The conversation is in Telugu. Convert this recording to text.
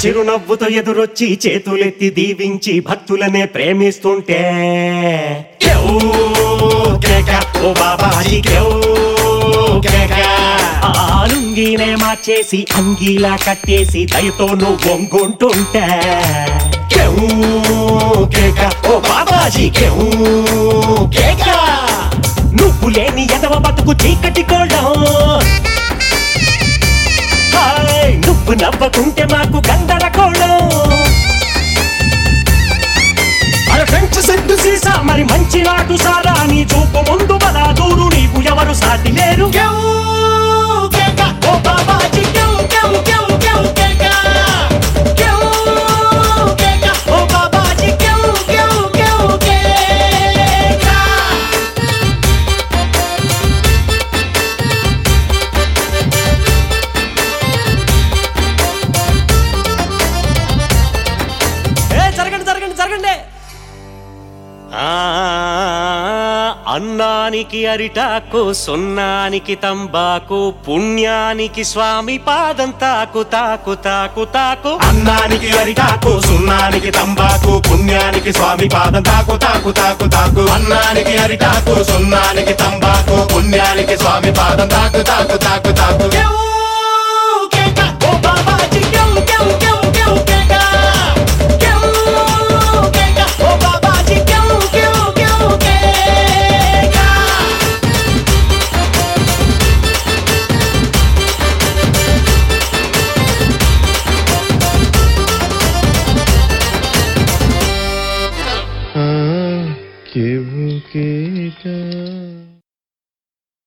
చిరునవ్వుతో ఎదురొచ్చి చేతులెత్తి దీవించి భక్తులనే ప్రేమిస్తుంటే కేవ్ కేక, ఓ బాబాజీ కేవ్ కేక. ఆ లుంగీనే మార్చేసి అంగీలా కట్టేసి దయతో నువ్వు వంగుంటుంటే కేవ్ కేక, ఓ బాబాజీ కేవ్ కేక. నువ్వు లేని ఎదవ బతుకు చీకటి కోళ్ళం హాయ్ నువ్వు నవ్వకుంటే మాకు గందరగోళం అరే ఫ్రెంచ్ సెంటు సీసా మరి మంచి నాటు సారా నీ చూపు ముందు బలా దూరు నీకు ఎవరు సాటి లేరు ఓ బాబాజీ కేవ్ కేవ్ కేవ్ కేవ్ కేక. కేవ్ కేక. ఓ బాబాజీ కేవ్ కేవ్ కేవ్ కేక. ఏ జరగండి జరగండి జరగండి ఆ, అన్నానికి అరిటాకు సున్నానికి తంబాకు పుణ్యానికి స్వామి పాదం తాకు తాకు తాకు తాకు అన్నానికి అరిటాకు సున్నానికి తంబాకు పుణ్యానికి స్వామి పాదం తాకు తాకు తాకు తాకు అన్నానికి అరిటాకు సున్నానికి తంబాకు పుణ్యానికి స్వామి పాదం తాకు తాకు తాకు తాకు